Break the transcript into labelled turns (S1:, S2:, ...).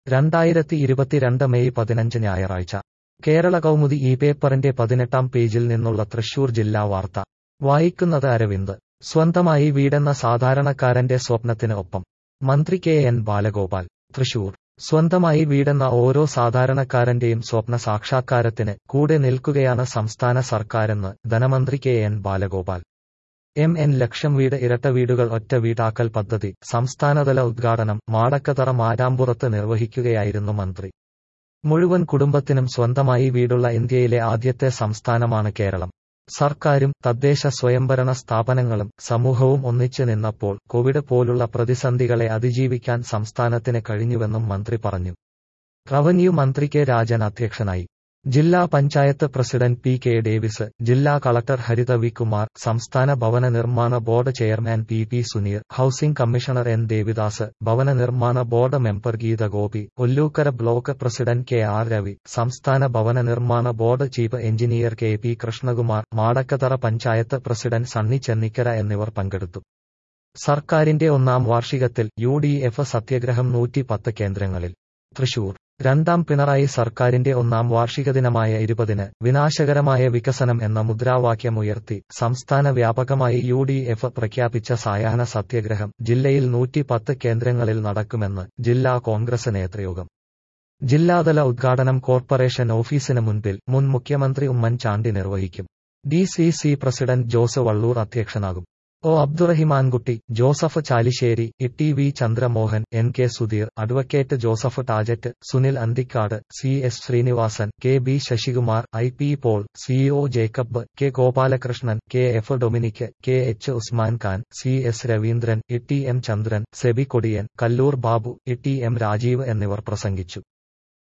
S1: രണ്ടായിരത്തി ഇരുപത്തിരണ്ട് മെയ് പതിനഞ്ച് ഞായറാഴ്ച കേരള കൗമുദി ഈ പേപ്പറിന്റെ പതിനെട്ടാം പേജിൽ നിന്നുള്ള തൃശൂർ ജില്ലാ വാർത്ത വായിക്കുന്നത് അരവിന്ദ് സ്വന്തമായി വീടെന്ന സാധാരണക്കാരന്റെ സ്വപ്നത്തിന് ഒപ്പം മന്ത്രി കെ എൻ ബാലഗോപാൽ തൃശൂർ സ്വന്തമായി വീടെന്ന ഓരോ സാധാരണക്കാരന്റെയും സ്വപ്ന സാക്ഷാത്കാരത്തിന് കൂടെ നിൽക്കുകയാണ് സംസ്ഥാന സർക്കാരെന്ന് ധനമന്ത്രി K N Balagopal M N ലക്ഷം വീട് ഇരട്ട വീടുകൾ ഒറ്റ വീടാക്കൽ പദ്ധതി സംസ്ഥാനതല ഉദ്ഘാടനം മാടക്കതറ മാരാമ്പുറത്ത് നിർവഹിക്കുകയായിരുന്നു മന്ത്രി മുഴുവൻ കുടുംബത്തിനും സ്വന്തമായി വീടുള്ള ഇന്ത്യയിലെ ആദ്യത്തെ സംസ്ഥാനമാണ് കേരളം സർക്കാരും തദ്ദേശ സ്വയംഭരണ സ്ഥാപനങ്ങളും സമൂഹവും ഒന്നിച്ചു നിന്നപ്പോൾ കോവിഡ് പോലുള്ള പ്രതിസന്ധികളെ അതിജീവിക്കാൻ സംസ്ഥാനത്തിന് കഴിഞ്ഞുവെന്നും മന്ത്രി പറഞ്ഞു റവന്യൂ മന്ത്രി കെ രാജൻ അധ്യക്ഷനായി ജില്ലാ panchayat president P K Davis ജില്ലാ കളക്ടർ ഹരിത വി കുമാർ സംസ്ഥാന ഭവന നിർമ്മാണ board chairman P P Suneer housing commissioner N Devidas ഭവന നിർമ്മാണ board member Geetha Gopi Ollukkara block president K R Ravi സംസ്ഥാന ഭവന നിർമ്മാണ board chief engineer K P Krishnakumar Madakkathara panchayat president Sunny Chennikkara എന്നിവർ പങ്കെടുത്തു സർക്കാരിന്റെ ഒന്നാം വാർഷികത്തിൽ യു ഡി എഫ് സത്യഗ്രഹം നൂറ്റി പത്ത് കേന്ദ്രങ്ങളിൽ തൃശൂർ രണ്ടാം പിണറായി സർക്കാരിന്റെ ഒന്നാം വാർഷിക ദിനമായ ഇരുപതിന് വിനാശകരമായ വികസനം എന്ന മുദ്രാവാക്യമുയർത്തി സംസ്ഥാന വ്യാപകമായി യു ഡി എഫ് പ്രഖ്യാപിച്ച സായാഹ്ന സത്യഗ്രഹം ജില്ലയിൽ നൂറ്റി പത്ത് കേന്ദ്രങ്ങളിൽ നടക്കുമെന്ന് ജില്ലാ കോൺഗ്രസ് നേതൃയോഗം ജില്ലാതല ഉദ്ഘാടനം കോർപ്പറേഷൻ ഓഫീസിന് മുൻപിൽ മുൻ മുഖ്യമന്ത്രി ഉമ്മൻചാണ്ടി നിർവഹിക്കും D C C president Jose Vallur അധ്യക്ഷനാകും O Abdurahimankutty Joseph Chalissery T V Chandramohan N K Sudheer advocate Joseph Tajet Sunil Anthikad C S Srinivasan K B Sasikumar I P Paul CEO Jacob K Gopalakrishnan K F Dominic K H Usman Khan C S Raveendran T M Chandran Seby Kodiyan Kallur Babu T M Rajeev എന്നിവർ പ്രസംഗിച്ചു